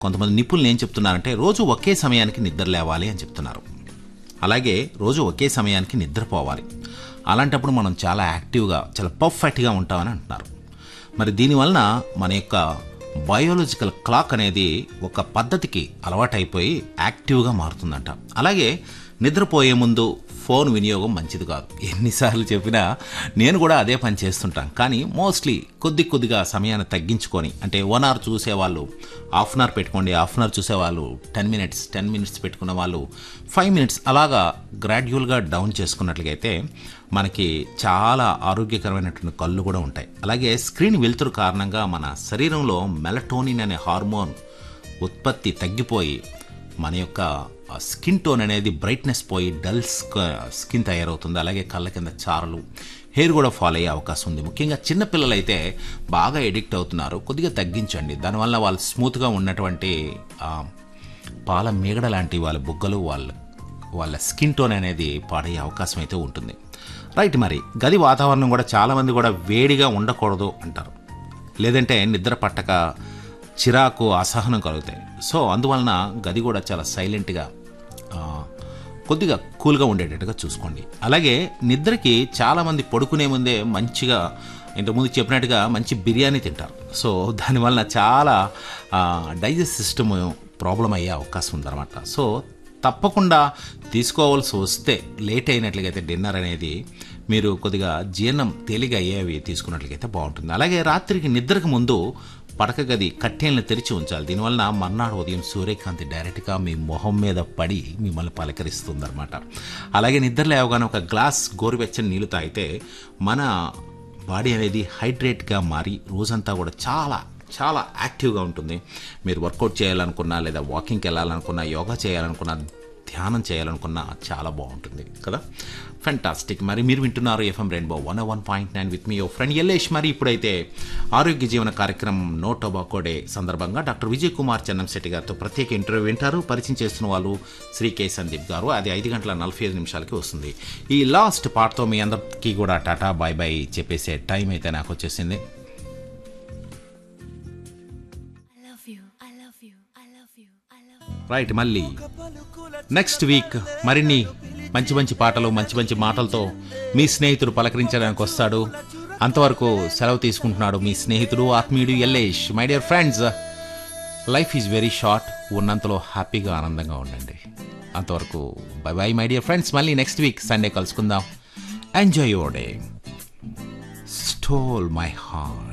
కొంతమంది నిపుణులు ఏం చెప్తున్నారంటే రోజు ఒకే సమయానికి నిద్ర లేవాలి అని చెప్తున్నారు అలాగే రోజు ఒకే సమయానికి నిద్రపోవాలి అలాంటప్పుడు మనం చాలా యాక్టివ్గా చాలా పర్ఫెక్ట్గా ఉంటామని అంటున్నారు మరి దీనివలన మన యొక్క బయోలాజికల్ క్లాక్ అనేది ఒక పద్ధతికి అలవాటైపోయి యాక్టివ్గా మారుతుందంట అలాగే నిద్రపోయే ముందు ఫోన్ వినియోగం మంచిది కాదు ఎన్నిసార్లు చెప్పినా నేను కూడా అదే పని చేస్తుంటాను కానీ మోస్ట్లీ కొద్ది కొద్దిగా సమయాన్ని తగ్గించుకొని అంటే వన్ అవర్ చూసేవాళ్ళు హాఫ్ అన్ అవర్ పెట్టుకోండి హాఫ్ అన్ అవర్ చూసేవాళ్ళు టెన్ మినిట్స్ టెన్ మినిట్స్ పెట్టుకున్న వాళ్ళు ఫైవ్ మినిట్స్ అలాగా గ్రాడ్యువల్గా డౌన్ చేసుకున్నట్లయితే మనకి చాలా ఆరోగ్యకరమైనటువంటి కళ్ళు కూడా ఉంటాయి అలాగే స్క్రీన్ వెలుతురు కారణంగా మన శరీరంలో మెలటోనిన్ అనే హార్మోన్ ఉత్పత్తి తగ్గిపోయి మన యొక్క స్కిన్ టోన్ అనేది బ్రైట్నెస్ పోయి డల్ స్కిన్ తయారవుతుంది అలాగే కళ్ళ కింద చారలు హెయిర్ కూడా ఫాల్ అయ్యే అవకాశం ఉంది ముఖ్యంగా చిన్నపిల్లలైతే బాగా ఎడిక్ట్ అవుతున్నారు కొద్దిగా తగ్గించండి దానివల్ల వాళ్ళు స్మూత్గా ఉన్నటువంటి ఆ, పాల మీగడ లాంటి వాళ్ళ బుగ్గలు వాళ్ళ వాళ్ళ స్కిన్ టోన్ అనేది పాడయ్యే అవకాశం అయితే ఉంటుంది రైట్ మరి గది వాతావరణం కూడా చాలామంది కూడా వేడిగా ఉండకూడదు అంటారు లేదంటే నిద్ర పట్టక చిరాకు అసహనం కలుగుతాయి సో అందువలన గది కూడా చాలా సైలెంట్గా ఆ, కొద్దిగా కూల్గా ఉండేటట్టుగా చూసుకోండి అలాగే నిద్రకి చాలామంది పడుకునే ముందే మంచిగా ఇంతకుముందు చెప్పినట్టుగా మంచి బిర్యానీ తింటారు సో దానివల్ల చాలా డైజెస్ట్ సిస్టమ్ ప్రాబ్లం అయ్యే అవకాశం ఉందన్నమాట సో తప్పకుండా తీసుకోవాల్సి వస్తే లేట్ అయినట్లయితే డిన్నర్ అనేది మీరు కొద్దిగా జీర్ణం తేలిగా అయ్యేవి తీసుకున్నట్లయితే బాగుంటుంది అలాగే రాత్రికి నిద్రకు ముందు పడక గది కట్టెలను తెరిచి ఉంచాలి దీనివలన మర్నాడు ఉదయం సూర్యకాంతి డైరెక్ట్గా మీ మొహం మీద పడి మిమ్మల్ని పలకరిస్తుంది అనమాట అలాగే నిద్ర లేవగానే ఒక గ్లాస్ గోరువెచ్చని నీళ్లు తాగితే మన బాడీ అనేది హైడ్రేట్గా మారి రోజంతా కూడా చాలా చాలా యాక్టివ్గా ఉంటుంది మీరు వర్కౌట్ చేయాలనుకున్నా లేదా వాకింగ్కి వెళ్ళాలనుకున్నా యోగా చేయాలనుకున్నా ధ్యానం చేయాలనుకున్నా చాలా బాగుంటుంది కదా ఫెంటాస్టిక్ మరి మీరు వింటున్నారు FM Rainbow one one point nine with మీ ఓ ఫ్రెండ్ ఎల్లేష్ మరి ఇప్పుడైతే ఆరోగ్య జీవన కార్యక్రమం నో టొబాకో డే సందర్భంగా డాక్టర్ విజయ్ కుమార్ చెన్నంశెట్టి గారితో ప్రత్యేక ఇంటర్వ్యూ వింటారు పరిచయం చేస్తున్న వాళ్ళు శ్రీ కే సందీప్ గారు అది ఐదు గంటల నలభై ఐదు నిమిషాలకి వస్తుంది ఈ లాస్ట్ పార్ట్తో మీ అందరికీ కూడా టాటా బాయ్ బాయ్ చెప్పేసే టైం అయితే నాకు వచ్చేసింది I love you. I love you. I love you. I love you. Right మళ్ళీ నెక్స్ట్ వీక్ మరిన్ని మంచి మంచి పాటలు మంచి మంచి మాటలతో మీ స్నేహితుడు పలకరించడానికి వస్తాడు అంతవరకు సెలవు తీసుకుంటున్నాడు మీ స్నేహితుడు ఆత్మీయుడు Ellesh my dear friends life is very short ఉన్నంతలో హ్యాపీగా ఆనందంగా ఉండండి అంతవరకు bye bye my dear friends మళ్ళీ నెక్స్ట్ వీక్ సండే కలుసుకుందాం enjoy your day stole my heart